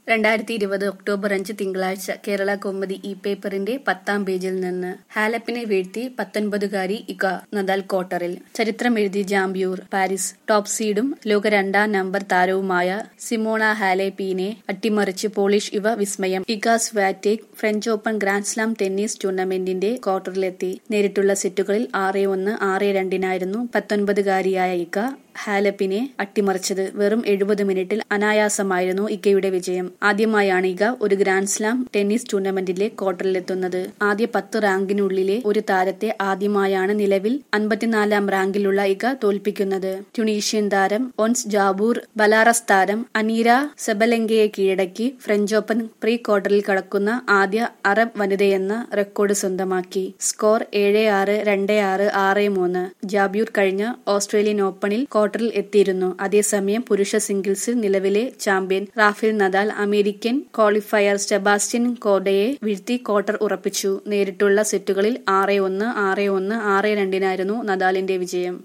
രണ്ടായിരത്തി ഇരുപത് ഒക്ടോബർ അഞ്ച് തിങ്കളാഴ്ച കേരള കൗമുദി ഇ പേപ്പറിന്റെ പത്താം പേജിൽ നിന്ന് ഹാലപ്പിനെ വീഴ്ത്തി പത്തൊൻപതുകാരി ഇക നദാൽ ക്വാർട്ടറിൽ ചരിത്രമെഴുതി ജാംബ്യൂർ പാരീസ് ടോപ്പ് സീഡും ലോക രണ്ടാം നമ്പർ താരവുമായ സിമോണ ഹാലേപ്പിനെ അട്ടിമറിച്ച് പോളിഷ് യുവ വിസ്മയം Iga Swiatek French Open grand slam tennis ടൂർണമെന്റിന്റെ ക്വാർട്ടറിലെത്തി നേരിട്ടുള്ള സെറ്റുകളിൽ ആറ് ഒന്ന് ആറ് രണ്ടിനായിരുന്നു പത്തൊൻപതുകാരിയായ ഇക ഹാലപ്പിനെ അട്ടിമറിച്ചത് വെറും എഴുപത് മിനിറ്റിൽ അനായാസമായിരുന്നു ഇക്കയുടെ വിജയം ആദ്യമായാണ് ഇക ഒരു ഗ്രാൻഡ് സ്ലാം ടെന്നീസ് ടൂർണമെന്റിലെ ക്വാർട്ടറിലെത്തുന്നത് ആദ്യ പത്ത് റാങ്കിനുള്ളിലെ ഒരു താരത്തെ ആദ്യമായാണ് നിലവിൽ അൻപത്തിനാലാം റാങ്കിലുള്ള ഇക തോൽപ്പിക്കുന്നത് ട്യൂണീഷ്യൻ താരം ഒൻസ് ജാബൂർ ബലാറസ് താരം അനീര സെബലെങ്കയെ കീഴടക്കി ഫ്രഞ്ച് ഓപ്പൺ പ്രീ ക്വാർട്ടറിൽ കടക്കുന്ന ആദ്യ അറബ് വനിതയെന്ന റെക്കോർഡ് സ്വന്തമാക്കി സ്കോർ ഏഴ് ആറ് രണ്ട് ആറ് ആറ് മൂന്ന് ജാബ്യൂർ കഴിഞ്ഞ ഓസ്ട്രേലിയൻ ഓപ്പണിൽ ക്വാർട്ടറിൽ എത്തിയിരുന്നു അതേസമയം പുരുഷ സിംഗിൾസിൽ നിലവിലെ champion Rafael Nadal American qualifier Sebastian കോഡയെ വീഴ്ത്തി ക്വാർട്ടർ ഉറപ്പിച്ചു നേരിട്ടുള്ള സെറ്റുകളിൽ ആറ് ഒന്ന് ആറ് ഒന്ന് ആറ് രണ്ടിനായിരുന്നു നദാലിന്റെ വിജയം